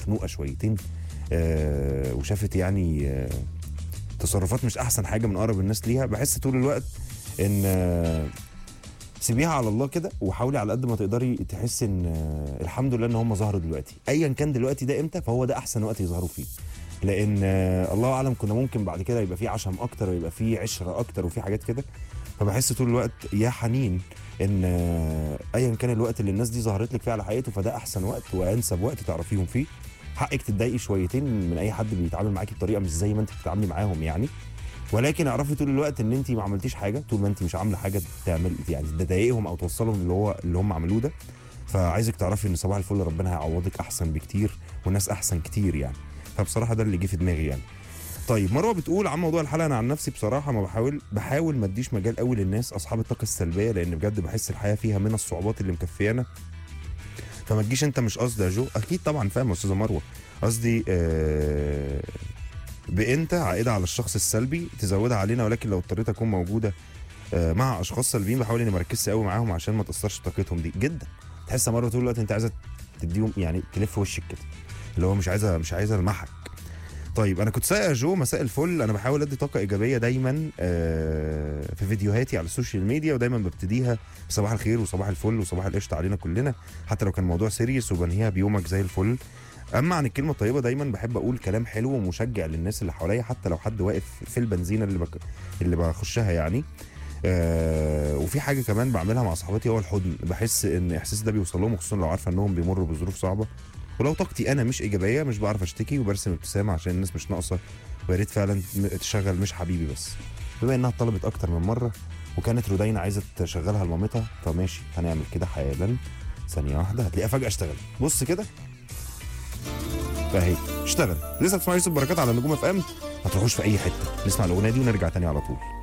مخنوقه شويتين آه وشافت يعني آه تصرفات مش احسن حاجه من اقرب الناس ليها بحس طول الوقت ان آه سيبيها على الله كده وحاولي على قد ما تقدري تحسي ان آه، الحمد لله ان هم ظهروا دلوقتي ايا كان دلوقتي ده امتى فهو ده احسن وقت يظهروا فيه لان آه، الله اعلم كنا ممكن بعد كده يبقى في عشم اكتر ويبقى في عشره اكتر وفي حاجات كده فبحس طول الوقت يا حنين ان آه، ايا كان الوقت اللي الناس دي ظهرت لك فيه على حقيقته فده احسن وقت وانسب وقت تعرفيهم فيه حقك تتضايقي شويتين من اي حد بيتعامل معاكي بطريقه مش زي ما انت بتتعاملي معاهم يعني ولكن اعرفي طول الوقت ان انت ما عملتيش حاجه طول ما انت مش عامله حاجه تعمل يعني تضايقهم او توصلهم اللي هو اللي هم عملوه ده فعايزك تعرفي ان صباح الفل ربنا هيعوضك احسن بكتير وناس احسن كتير يعني فبصراحه ده اللي جه في دماغي يعني طيب مروه بتقول عن موضوع الحلقه انا عن نفسي بصراحه ما بحاول بحاول ما اديش مجال قوي للناس اصحاب الطاقه السلبيه لان بجد بحس الحياه فيها من الصعوبات اللي مكفيانا فما تجيش انت مش قصدي يا جو اكيد طبعا فاهم يا استاذه مروه قصدي آه بانت عائده على الشخص السلبي تزودها علينا ولكن لو اضطريت اكون موجوده آه مع اشخاص سلبيين بحاول اني ما اركزش قوي معاهم عشان ما تاثرش طاقتهم دي جدا تحس مره طول الوقت انت عايزه تديهم يعني تلف وشك كده اللي هو مش عايزه مش عايزه المحك طيب انا كنت سايق يا جو مساء الفل انا بحاول ادي طاقه ايجابيه دايما آه، في فيديوهاتي على السوشيال ميديا ودايما ببتديها بصباح الخير وصباح الفل وصباح القشطه علينا كلنا حتى لو كان الموضوع سيريس وبنهيها بيومك زي الفل اما عن الكلمه الطيبه دايما بحب اقول كلام حلو ومشجع للناس اللي حواليا حتى لو حد واقف في البنزينه اللي بك... اللي بخشها يعني آه وفي حاجه كمان بعملها مع صحباتي هو الحضن بحس ان احساس ده بيوصل لهم خصوصا لو عارفه انهم بيمروا بظروف صعبه ولو طاقتي انا مش ايجابيه مش بعرف اشتكي وبرسم ابتسامه عشان الناس مش ناقصه ويا ريت فعلا م- تشغل مش حبيبي بس بما انها طلبت اكتر من مره وكانت رودينا عايزه تشغلها لمامتها فماشي هنعمل كده حالا ثانيه واحده هتلاقيها فجاه اشتغل بص كده فاهي اشتغل لسه بتسمعوا يوسف بركات على نجوم اف ام ما تروحوش في اي حته نسمع الاغنيه دي ونرجع تاني على طول